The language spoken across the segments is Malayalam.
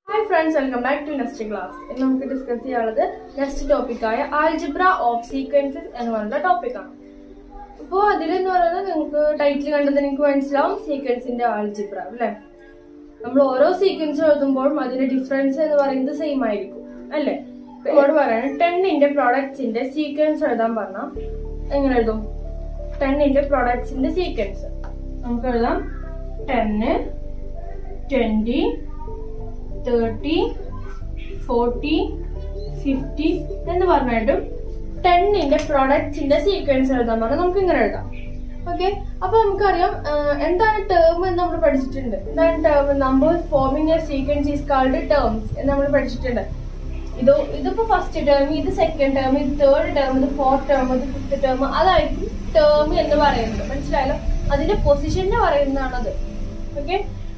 Hi friends welcome back to next class ഇന്ന് നമുക്ക് ഡിസ്കസ് ചെയ്യാനുള്ളത് നെക്സ്റ്റ് ടോപ്പിക്കായ ആൽജിബ്ര ഓഫ് സീക്വൻസസ് എന്ന് പറയുന്ന ടോപ്പിക്കാണ് അപ്പോൾ അതിലെന്ന് പറയുന്നത് നിങ്ങൾക്ക് ടൈറ്റിൽ കണ്ടത് നിങ്ങൾക്ക് മനസ്സിലാവും സീക്വൻസിന്റെ ആൽജിബ്ര അല്ലേ നമ്മൾ ഓരോ സീക്വൻസ് എഴുതുമ്പോഴും അതിന്റെ ഡിഫറൻസ് എന്ന് പറയുന്നത് സെയിം ആയിരിക്കും അല്ലേ ഇപ്പൊ ഇവിടെ പറയാണ് ടെന്നിന്റെ പ്രോഡക്ട്സിന്റെ സീക്വൻസ് എഴുതാൻ പറഞ്ഞാൽ എങ്ങനെ എഴുതും ടെന്നിന്റെ പ്രോഡക്ട്സിന്റെ സീക്വൻസ് നമുക്ക് എഴുതാം ടെന്ന് ട്വന്റി തേർട്ടി ഫോർട്ടി ഫിഫ്റ്റി എന്ന് പറഞ്ഞിട്ടും ടെന്നിന്റെ പ്രൊഡക്റ്റിന്റെ സീക്വൻസ് എഴുതാൻ പറഞ്ഞാൽ നമുക്ക് ഇങ്ങനെ എഴുതാം ഓക്കെ അപ്പൊ നമുക്കറിയാം ആഹ്, എന്താണ് ടേം എന്ന് നമ്മൾ പഠിച്ചിട്ടുണ്ട് എന്താണ് term numbers forming a sequence is called terms എന്ന് നമ്മൾ പഠിച്ചിട്ടുണ്ട് ഇത് ഇതിപ്പോ ഫസ്റ്റ് ടേം ഇത് സെക്കൻഡ് ടേം ഇത് തേർഡ് ടേം ഇത് ഫോർത്ത് ടേം ഇത് ഫിഫ്ത്ത് ടേം അതായിരിക്കും ടേം എന്ന് പറയുന്നത് മനസ്സിലായല്ലോ അതിന്റെ പൊസിഷനെ പറയുന്നതാണത് ഓക്കെ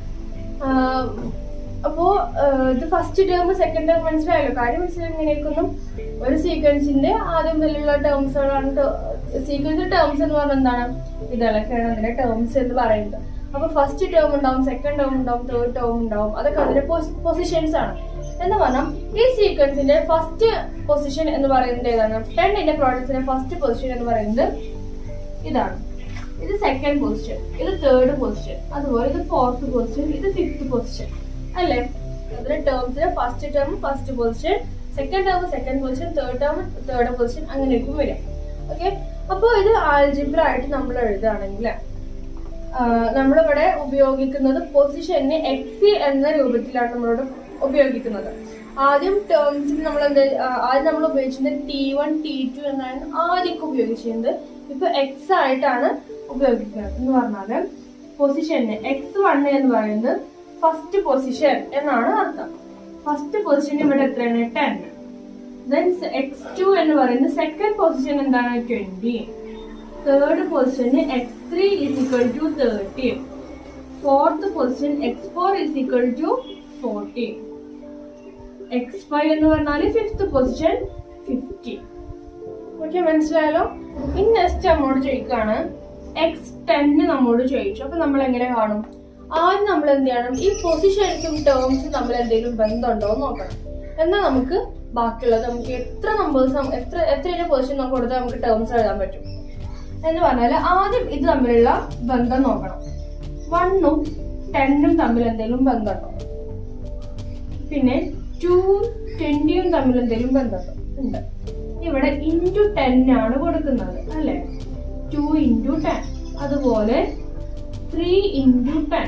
അപ്പോ ആഹ് ഇത് ഫസ്റ്റ് ടേം സെക്കൻഡ് ടേം മനസ്സിലായല്ലോ കാര്യം മനസ്സിലായി എങ്ങനെയൊന്നും ഒരു സീക്വൻസിന്റെ ആദ്യം മുതലുള്ള ടേംസുകളാണ് സീക്വൻസ് ടേംസ് എന്ന് പറഞ്ഞാൽ എന്താണ് ഇതൊക്കെയാണ് അതിന്റെ ടേംസ് എന്ന് പറയുന്നത് അപ്പൊ ഫസ്റ്റ് ടേം ഉണ്ടാവും സെക്കൻഡ് ടേം ഉണ്ടാവും തേർഡ് ടേം ഉണ്ടാവും അതൊക്കെ അതിന്റെ പൊസിഷൻസ് ആണ് എന്ന് പറഞ്ഞാൽ ഈ സീക്വൻസിന്റെ ഫസ്റ്റ് പൊസിഷൻ എന്ന് പറയുന്നത് ഏതാണ് ടെന്നിന്റെ പ്രോഡക്ട്സിന്റെ ഫസ്റ്റ് പൊസിഷൻ എന്ന് പറയുന്നത് ഇതാണ് ഇത് സെക്കൻഡ് പൊസിഷൻ ഇത് തേർഡ് പൊസിഷൻ അതുപോലെ ഇത് ഫോർത്ത് പൊസിഷൻ ഇത് ഫിഫ്ത്ത് പൊസിഷൻ അല്ലേ അതിലെ ടേംസിലെ first term first position second term second position third term third position അങ്ങനെയൊക്കെ വരും ഓക്കെ അപ്പോൾ ഇത് ആൽജിബ്ര ആയിട്ട് നമ്മൾ എഴുതുകയാണെങ്കിൽ നമ്മളിവിടെ ഉപയോഗിക്കുന്നത് പൊസിഷന് എക്സ് എന്ന രൂപത്തിലാണ് നമ്മളിവിടെ ഉപയോഗിക്കുന്നത് ആദ്യം ടേംസിൽ നമ്മൾ എന്താ ആ, ആദ്യം നമ്മൾ ഉപയോഗിച്ചിരുന്നത് ടി വൺ ടി ടു എന്നാണ് ആദ്യമൊക്കെ ഉപയോഗിച്ചിരുന്നത് ഇപ്പൊ എക്സ് ആയിട്ടാണ് ഉപയോഗിക്കുന്നത് എന്ന് പറഞ്ഞാല് പൊസിഷന് എക്സ് വൺ എന്ന് പറയുന്നത് ഫസ്റ്റ് പൊസിഷൻ എന്നാണ് അർത്ഥം ഫസ്റ്റ് പൊസിഷൻ ഇവിടെ എത്രയാണ് ടെൻ ദെൻ എക്സ് ടു എന്ന് പറയുന്നത് സെക്കൻഡ് പൊസിഷൻ എന്താണ് ട്വന്റി തേർഡ് പൊസിഷന് x three is equal to thirty fourth position x four is equal to forty x five എന്ന് പറഞ്ഞാൽ ഫിഫ്ത്ത് പൊസിഷൻ ഫിഫ്റ്റി ഓക്കെ മനസ്സിലായല്ലോ ഇനി നെക്സ്റ്റ് നമ്മോട് ചോദിക്കാണ് എക്സ് ടെന്ന് നമ്മോട് ചോദിച്ചു അപ്പൊ നമ്മൾ എങ്ങനെ കാണും ആദ്യം നമ്മൾ എന്ത് ചെയ്യണം ഈ പൊസിഷൻസും ടേംസും തമ്മിൽ എന്തെങ്കിലും ബന്ധമുണ്ടോ എന്ന് നോക്കണം എന്നാൽ നമുക്ക് ബാക്കിയുള്ളത് നമുക്ക് എത്ര നമ്പേഴ്സ് എത്ര എത്ര പൊസിഷൻ നമുക്ക് കൊടുത്താൽ നമുക്ക് ടേംസ് എഴുതാൻ പറ്റും എന്ന് പറഞ്ഞാൽ ആദ്യം ഇത് തമ്മിലുള്ള ബന്ധം നോക്കണം വണ്ണും ടെന്നും തമ്മിൽ എന്തെങ്കിലും ബന്ധമുണ്ടോ പിന്നെ ടു ട്വന്റിയും തമ്മിൽ എന്തെങ്കിലും ബന്ധമുണ്ടോ ഉണ്ട് ഇവിടെ ഇൻറ്റു ടെൻ ആണ് കൊടുക്കുന്നത് അല്ലെ ടു ഇൻറ്റു ടെൻ അതുപോലെ three into ten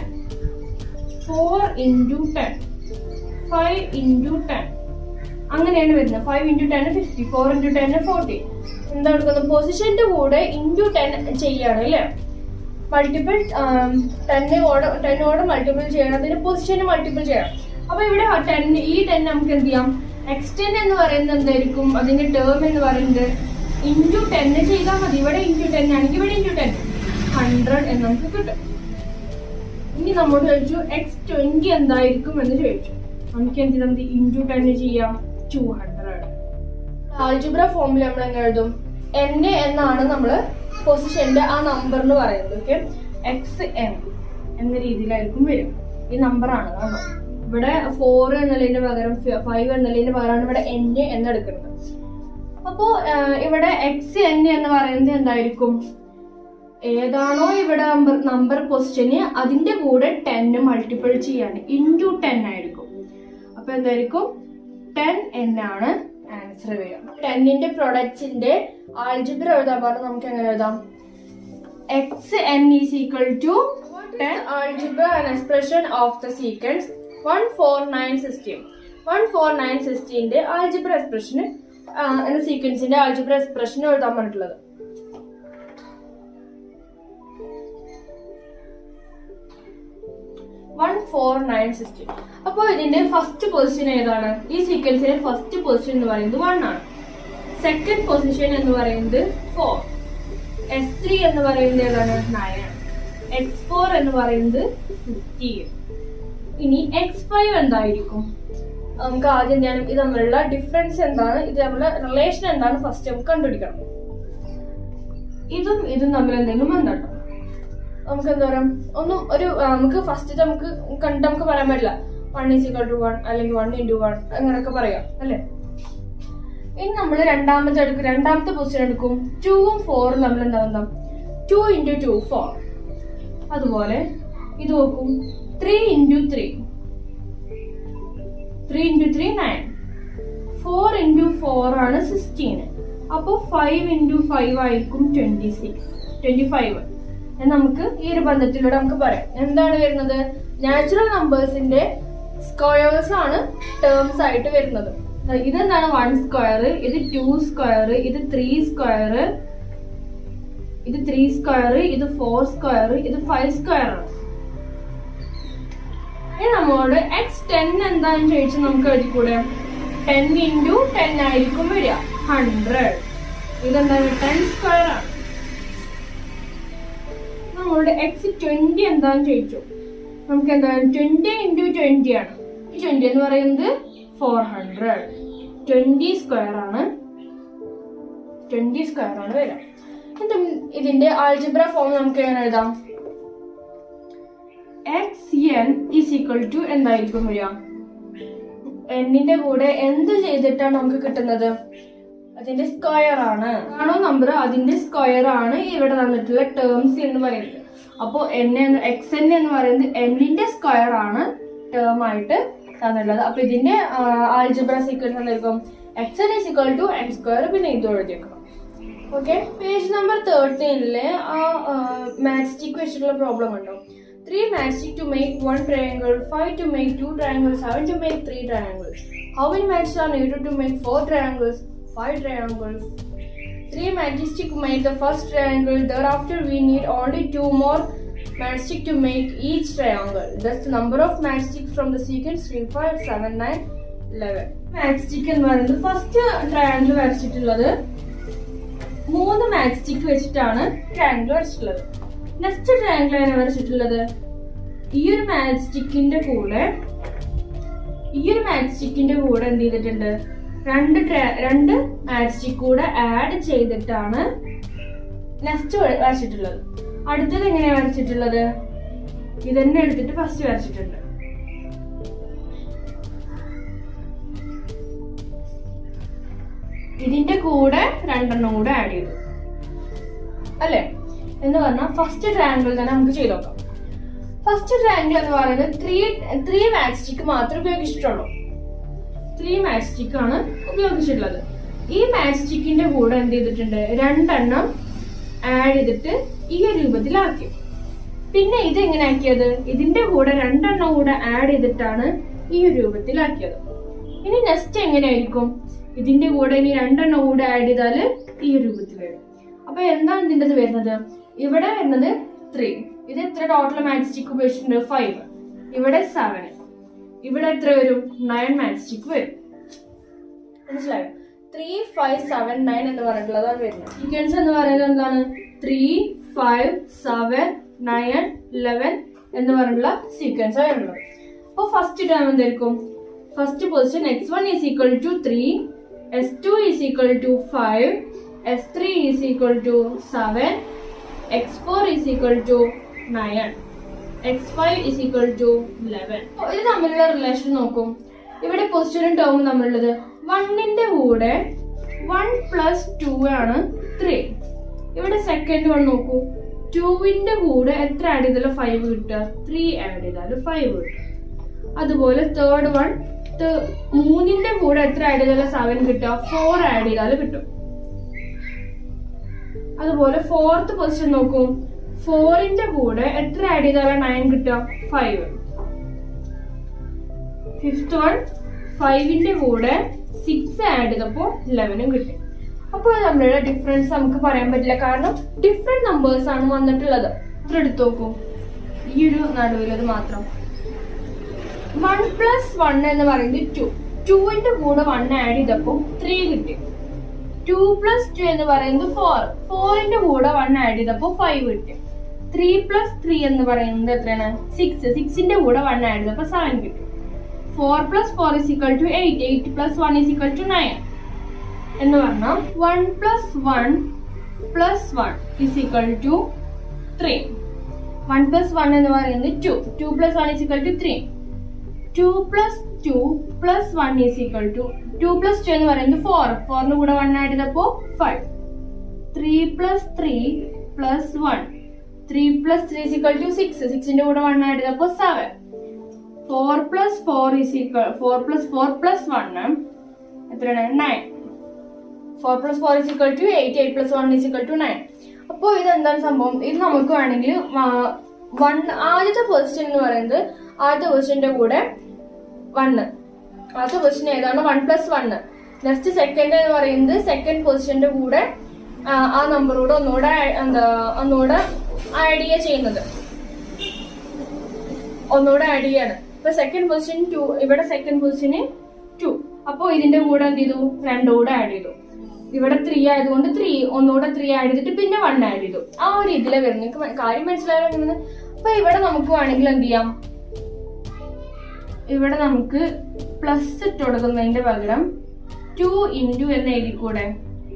four into ten five into ten അങ്ങനെയാണ് വരുന്നത് five into ten fifty four into ten forty എന്താ കൊടുക്കുന്നത് പൊസിഷന്റെ കൂടെ ഇൻറ്റു ടെൻ ചെയ്യാണ് അല്ലേ മൾട്ടിപ്പിൾ ടെന്നോട് ടെന്നോട് മൾട്ടിപ്പിൾ ചെയ്യണം അതിന് പൊസിഷന് മൾട്ടിപ്പിൾ ചെയ്യണം അപ്പൊ ഇവിടെ ടെൻ ഈ ടെൻ നമുക്ക് എന്ത് ചെയ്യാം എക്സ്റ്റെൻ എന്ന് പറയുന്നത് എന്തായിരിക്കും അതിന്റെ ടേം എന്ന് പറയുന്നത് ഇൻറ്റു ടെന്ന് ചെയ്താൽ മതി ഇവിടെ ഇൻറ്റു ടെൻ ആണെങ്കിൽ ഇവിടെ ഇൻറ്റു ടെൻ ഹൺഡ്രഡ് എന്ന് നമുക്ക് കിട്ടും ഇനി നമ്മോട് ചോദിച്ചു എക്സ് ട്വന്റി എന്തായിരിക്കും എന്ന് ചോദിച്ചു നമുക്ക് എന്ത് ചെയ്യാം ഇൻറ്റു ടെന്ന് ചെയ്യാം ടു ഹൺഡ്രഡ് ആൽജിബ്ര ഫോമിൽ നമ്മൾ എങ്ങനെ എഴുതും എൻ എന്നാണ് നമ്മൾ പൊസിഷന്റെ ആ നമ്പർ എന്ന് പറയുന്നത് ഓക്കെ എക്സ് എൻ എന്ന രീതിയിലായിരിക്കും വരും ഈ നമ്പർ ആണ് കേട്ടോ ഇവിടെ ഫോർ എന്നുള്ളതിന് പകരം ഫൈവ് എന്നുള്ളതിന് പകരമാണ് ഇവിടെ എൻ എന്നെടുക്കുന്നത് അപ്പോ ആഹ്, ഇവിടെ എക്സ് എൻ എന്ന് പറയുന്നത് എന്തായിരിക്കും ഏതാണോ ഇവിടെ നമ്പർ നമ്പർ പൊസിഷന് അതിന്റെ കൂടെ ടെന്ന് മൾട്ടിപ്പിൾ ചെയ്യാണ് ഇൻറ്റു ടെൻ ആയിരിക്കും അപ്പൊ എന്തായിരിക്കും ടെൻ എന്നാണ് ആൻസർ വരിക ടെന്നിന്റെ പ്രൊഡക്ട്സിന്റെ ആൾജിബ്ര എഴുതാൻ പറഞ്ഞാൽ നമുക്ക് എങ്ങനെ എഴുതാം x n is equal to ten algebra and expression of the sequence one four nine sixteen one four nine സിക്സ്റ്റീന്റെ ആൾജിബ്ര എക്സ്പ്രഷന് എന്ന സീക്വൻസിന്റെ ആൾജിബ്ര എക്സ്പ്രഷൻ എഴുതാൻ പറഞ്ഞിട്ടുള്ളത് വൺ ഫോർ നയൻ സിക്സ്റ്റീൻ അപ്പോൾ ഇതിന്റെ ഫസ്റ്റ് പൊസിഷൻ ഏതാണ് ഈ സീക്വൻസിന്റെ ഫസ്റ്റ് പൊസിഷൻ എന്ന് പറയുന്നത് വൺ ആണ് സെക്കൻഡ് പൊസിഷൻ എന്ന് പറയുന്നത് ഫോർ എസ് ത്രീ എന്ന് പറയുന്നത് ഏതാണ് നയൻ എക്സ് ഫോർ എന്ന് പറയുന്നത് ഫിഫ്റ്റീൻ ഇനി എക്സ് ഫൈവ് എന്തായിരിക്കും നമുക്ക് ആദ്യം എന്ത് ചെയ്യണം ഇത് തമ്മിലുള്ള ഡിഫറൻസ് എന്താണ് ഇത് തമ്മിലുള്ള റിലേഷൻ എന്താണ് ഫസ്റ്റ് നമുക്ക് കണ്ടുപിടിക്കണം ഇതും ഇതും തമ്മിൽ എന്തെങ്കിലും ബന്ധമുണ്ടോ നമുക്ക് എന്താ പറയാ ഒന്നും ഒരു ആ, നമുക്ക് ഫസ്റ്റ് നമുക്ക് കണ്ട് നമുക്ക് പറയാൻ പറ്റില്ല one is equal to one അല്ലെങ്കിൽ വൺ ഇൻറ്റു വൺ അങ്ങനെയൊക്കെ പറയാം അല്ലേ ഇനി നമ്മൾ രണ്ടാമത്തെ എടുക്കും രണ്ടാമത്തെ പൊസിഷൻ എടുക്കും ടൂവും ഫോറും നമ്മൾ എന്താ ടു ഇൻറ്റു ടു ഫോർ അതുപോലെ ഇത് നോക്കും three into three three into three nine four into four ആണ് സിക്സ്റ്റീൻ അപ്പോൾ ഫൈവ് ഇൻറ്റു ഫൈവ് ആയിരിക്കും ട്വന്റി സിക്സ് ട്വന്റി ഫൈവ് നമുക്ക് ഈ ഒരു ബന്ധത്തിലൂടെ നമുക്ക് പറയാം എന്താണ് വരുന്നത് നാച്ചുറൽ നമ്പേഴ്സിന്റെ സ്ക്വയേഴ്സ് ആണ് ടേംസ് ആയിട്ട് വരുന്നത് ഇതെന്താണ് വൺ സ്ക്വയർ ഇത് ടു സ്ക്വയർ ഇത് ത്രീ സ്ക്വയർ ഇത് ത്രീ സ്ക്വയർ ഇത് ഫോർ സ്ക്വയർ ഇത് ഫൈവ് സ്ക്വയർ ആണ് ഇനി നമ്മളോട് എക്സ് ടെൻ എന്താന്ന് ചോദിച്ചാൽ നമുക്ക് എഴുതിക്കൂടെ ടെൻ ഇൻറ്റു ടെൻ ആയിരിക്കും വരിക ഹൺഡ്രഡ് ഇതെന്താണ് ടെൻ സ്ക്വയർ ആണ് നമ്മളോട് എക്സ് ട്വന്റി എന്താന്ന് ചോദിച്ചു നമുക്ക് എന്താണ് ട്വന്റി ഇൻറ്റു ട്വന്റി ആണ് ഈ ട്വന്റി എന്ന് പറയുന്നത് ഫോർ ഹൺഡ്രഡ് ട്വന്റി സ്ക്വയർ ആണ് ട്വന്റി സ്ക്വയർ ആണ് വരിക എന്നിട്ട് ഇതിന്റെ ആൾജിബ്ര ഫോം നമുക്ക് എങ്ങനെ എഴുതാം x n is equal to എന്തായിരിക്കും വരിക എന്നിന്റെ കൂടെ എന്ത് ചെയ്തിട്ടാണ് നമുക്ക് കിട്ടുന്നത് അതിന്റെ സ്ക്വയർ ആണ് ആണോ നമ്പർ അതിന്റെ സ്ക്വയർ ആണ് ഇവിടെ തന്നിട്ടുള്ള ടേംസ് എന്ന് പറയുന്നത് അപ്പോ എൻ എക്സ് എൻ എന്ന് പറയുന്നത് എന്നിന്റെ സ്ക്വയർ ആണ് ടേം ആയിട്ട് തന്നിട്ടുള്ളത് അപ്പൊ ഇതിന്റെ ആൾജിബ്ര സീക്വൻസ് എന്തായിരിക്കും x n is equal to n square പിന്നെ ഇത് എഴുതിയേക്കണം ഓക്കെ പേജ് നമ്പർ തേർട്ടീനിലെ ആ മാത്സ്റ്റിക് വെച്ചിട്ടുള്ള പ്രോബ്ലം ഉണ്ടോ three matchstick to make one triangle five to make two triangle seven to make three triangles how many matches are needed to make four triangles five triangles Three matchstick make the first triangle. Thereafter, we need only two more matchstick to make each triangle. Thus, the number of matchsticks from the sequence 3, 5, 7, 9, 11. Matchstick എന്ന് പറയുന്നത് ഫസ്റ്റ് ട്രയാങ്കിൾ വരച്ചിട്ടുള്ളത് മൂന്ന് മാറ്റ്സ്റ്റിക് വെച്ചിട്ടാണ് ട്രയാങ്കിൾ വരച്ചിട്ടുള്ളത് നെക്സ്റ്റ് ട്രയാങ്കിൾ ആണ് വരച്ചിട്ടുള്ളത് ഈ ഒരു മാറ്റ്സ്റ്റിക്കിന്റെ കൂടെ ഈ ഒരു മാറ്റ്സ്റ്റിക്കിന്റെ കൂടെ എന്ത് ചെയ്തിട്ടുണ്ട് രണ്ട് tra- രണ്ട് മാറ്റ്സ്റ്റിക് കൂടെ ആഡ് ചെയ്തിട്ടാണ് നെക്സ്റ്റ് വരച്ചിട്ടുള്ളത് അടുത്തത് എങ്ങനെയാ വരച്ചിട്ടുള്ളത് ഇതന്നെ എടുത്തിട്ട് ഫസ്റ്റ് വരച്ചിട്ടുണ്ട് ഇതിന്റെ കൂടെ രണ്ടെണ്ണം കൂടെ ആഡ് ചെയ്തു അല്ലേ എന്ന് പറഞ്ഞാൽ ഫസ്റ്റ് ട്രയാങ്കിൾ തന്നെ നമുക്ക് ചെയ്ത് നോക്കാം ഫസ്റ്റ് ട്രയാങ്കിൾ എന്ന് പറയുന്നത് ത്രീ ത്രീ മാറ്റ്സ്റ്റിക് മാത്രമേ ഉപയോഗിച്ചിട്ടുള്ളൂ ത്രീ മാറ്റ്സ്റ്റിക് ആണ് ഉപയോഗിച്ചിട്ടുള്ളത് ഈ മാറ്റ്സ്റ്റിക്കിന്റെ കൂടെ എന്ത് ചെയ്തിട്ടുണ്ട് രണ്ടെണ്ണം ആഡ് ചെയ്തിട്ട് ഈ ഒരു രൂപത്തിലാക്കി പിന്നെ ഇത് എങ്ങനെ ആക്കിയത് ഇതിന്റെ കൂടെ രണ്ടെണ്ണം കൂടെ ആഡ് ചെയ്തിട്ടാണ് ഈ ഒരു രൂപത്തിലാക്കിയത് ഇനി നെക്സ്റ്റ് എങ്ങനെയായിരിക്കും ഇതിന്റെ കൂടെ ഇനി രണ്ടെണ്ണം കൂടെ ആഡ് ചെയ്താല് ഈ ഒരു രൂപത്തിൽ വരും അപ്പൊ എന്താണ് ഇതിന്റെ വരുന്നത് ഇവിടെ വരുന്നത് ത്രീ ഇത് എത്ര ടോട്ടൽ മാറ്റ്സ്റ്റിക് ഉപയോഗിച്ചിട്ടുണ്ട് ഫൈവ് ഇവിടെ സെവൻ ഇവിടെ എത്ര വരും നയൻ മാറ്റ്സ്റ്റിക് വരും മനസ്സിലായോ ത്രീ ഫൈവ് സെവൻ നയൻ എന്ന് പറഞ്ഞിട്ടുള്ളതാണ് വരുന്നത് സീക്വൻസ് എന്ന് പറയുന്നത് എന്താണ് three five seven nine eleven എന്ന് പറഞ്ഞിട്ടുള്ള സീക്വൻസ് വരുന്നത് അപ്പോൾ ഫസ്റ്റ് ടേം എന്തായിരിക്കും first position x one is equal to three S two is equal to five S three is equal to seven x four is equal to nine x five is equal to eleven ഇത് തമ്മിലുള്ള റിലേഷൻ നോക്കും ഇവിടെ പൊസിഷനും ടേമും തമ്മിലുള്ളത് വണ്ണിന്റെ കൂടെ വൺ പ്ലസ് ടു ആണ് ത്രീ ഇവിടെ സെക്കൻഡ് വൺ നോക്കൂ ടുവിന്റെ കൂടെ എത്ര ആഡ് ചെയ്താലും ഫൈവ് കിട്ടുക ത്രീ ആഡ് ചെയ്താലും ഫൈവ് കിട്ടും അതുപോലെ തേർഡ് വൺ മൂന്നിന്റെ കൂടെ എത്ര ആഡ് ചെയ്താലും സെവൻ കിട്ടുക ഫോർ ആഡ് ചെയ്താലും കിട്ടും അതുപോലെ ഫോർത്ത് പൊസിഷൻ നോക്കൂ ഫോറിന്റെ കൂടെ എത്ര ആഡ് ചെയ്താലും നയൻ കിട്ടുക ഫൈവ് ഫിഫ്ത് വൺ ഫൈവിന്റെ കൂടെ സിക്സ് ആഡ് ചെയ്തപ്പോ ലെവനും കിട്ടി അപ്പോൾ തമ്മിലുള്ള ഡിഫറൻസ് നമുക്ക് പറയാൻ പറ്റില്ല കാരണം ഡിഫറെന്റ് നമ്പേഴ്സ് ആണ് വന്നിട്ടുള്ളത് ഇത്ര എടുത്തു നോക്കൂ ഈ ഒരു നടുവിലത് മാത്രം വൺ പ്ലസ് വൺ എന്ന് പറയുന്നത് ടു ടുവിന്റെ കൂടെ വൺ ആഡ് ചെയ്തപ്പോൾ ത്രീ കിട്ടി ടു പ്ലസ് ടു എന്ന് പറയുന്നത് ഫോർ ഫോറിന്റെ കൂടെ വൺ ആഡ് ചെയ്തപ്പോൾ ഫൈവ് കിട്ടി ത്രീ പ്ലസ് ത്രീ എന്ന് പറയുന്നത് എത്രയാണ് സിക്സ് സിക്സിന്റെ കൂടെ വൺ ആഡ് ചെയ്തപ്പോൾ സെവൻ കിട്ടി four plus four is equal to eight eight plus one is equal to nine എന്ന് പറഞ്ഞാൽ one plus one plus one is equal to three one plus one എന്ന് പറയുന്നത് two two plus one is equal to three two plus two plus one is equal to two plus two എന്ന് പറയുന്നത് ഫോർ ഫോറിന് കൂടെ വൺ ആഡ് ചെയ്തപ്പോ five three plus three plus one three plus three is equal to six സിക്സിന്റെ കൂടെ വൺ ആഡ് ചെയ്തപ്പോ seven four plus four is equal four plus four plus one എത്രയാണ് nine four plus four is equal to eight eight plus one is equal to nine അപ്പോൾ ഇത് എന്താണ് സംഭവം ഇത് നമുക്ക് വേണമെങ്കിൽ വൺ ആദ്യത്തെ പൊസിഷൻ എന്ന് പറയുന്നത് ആദ്യത്തെ പൊസിഷന്റെ കൂടെ വണ്ണ് ആദ്യത്തെ പൊസിഷൻ ഏതാണ് one plus one next second എന്ന് പറയുന്നത് സെക്കൻഡ് പൊസിഷന്റെ കൂടെ ആ, ആ നമ്പറോട് ഒന്നുകൂടെ ആ- എന്താ ഒന്നുകൂടെ ആഡ് ചെയ്യുക ചെയ്യുന്നത് ഒന്നുകൂടെ ആഡ് ചെയ്യാണ് ഇപ്പൊ സെക്കൻഡ് പൊസിഷൻ ടു ഇവിടെ സെക്കൻഡ് പൊസിഷന് ടു അപ്പൊ ഇതിന്റെ കൂടെ എന്ത് ചെയ്തു രണ്ടും കൂടെ ആഡ് ചെയ്തു ഇവിടെ ത്രീ ആയതുകൊണ്ട് ത്രീ ഒന്നുകൂടെ ത്രീ ആഡ് ചെയ്തിട്ട് പിന്നെ വൺ ആഡ് ചെയ്തു ആ ഒരു ഇതിലെ വരുന്നത് നിങ്ങൾക്ക് മ- കാര്യം മനസ്സിലായോ എങ്ങനെ അപ്പൊ ഇവിടെ നമുക്ക് വേണമെങ്കിൽ എന്ത് ചെയ്യാം ഇവിടെ നമുക്ക് പ്ലസ് ഇട്ട് കൊടുക്കുന്നതിന്റെ പകരം ടു ഇൻറ്റു എന്ന് എഴുതിക്കൂടെ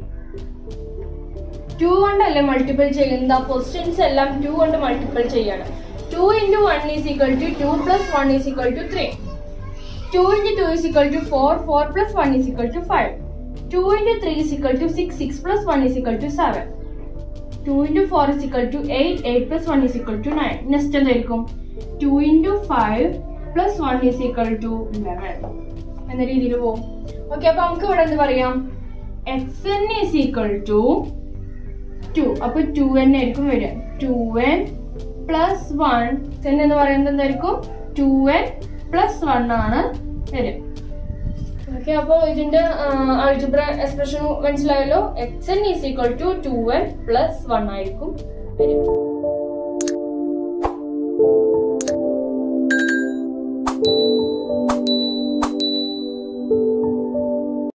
ടു കൊണ്ടല്ലേ മൾട്ടിപ്പിൾ ചെയ്യുന്നത് ആ പൊസിഷൻസ് എല്ലാം ടു കൊണ്ട് മൾട്ടിപ്പിൾ ചെയ്യാണ് two into one is equal to two plus one is equal to three two into two is equal to four four plus one is equal to five two into three is equal to six six plus one is equal to seven two into four is equal to eight eight plus one is equal to nine next എന്തായിരിക്കും two into five plus one is equal to eleven എന്ന രീതിയിൽ പോകും ഓക്കെ അപ്പൊ നമുക്ക് ഇവിടെ എന്ത് പറയാം x n is equal to two അപ്പൊ ടു എൻ ആയിരിക്കും വരിക two n plus one n എന്ന് പറയുന്നത് എന്തായിരിക്കും ടു എൻ പ്ലസ് വൺ ആണ് വരിക ഓക്കെ അപ്പോൾ ഇതിന്റെ ആൾജിബ്ര എക്സ്പ്രഷൻ മനസ്സിലായല്ലോ x n is equal to two n plus one ആയിരിക്കും വരിക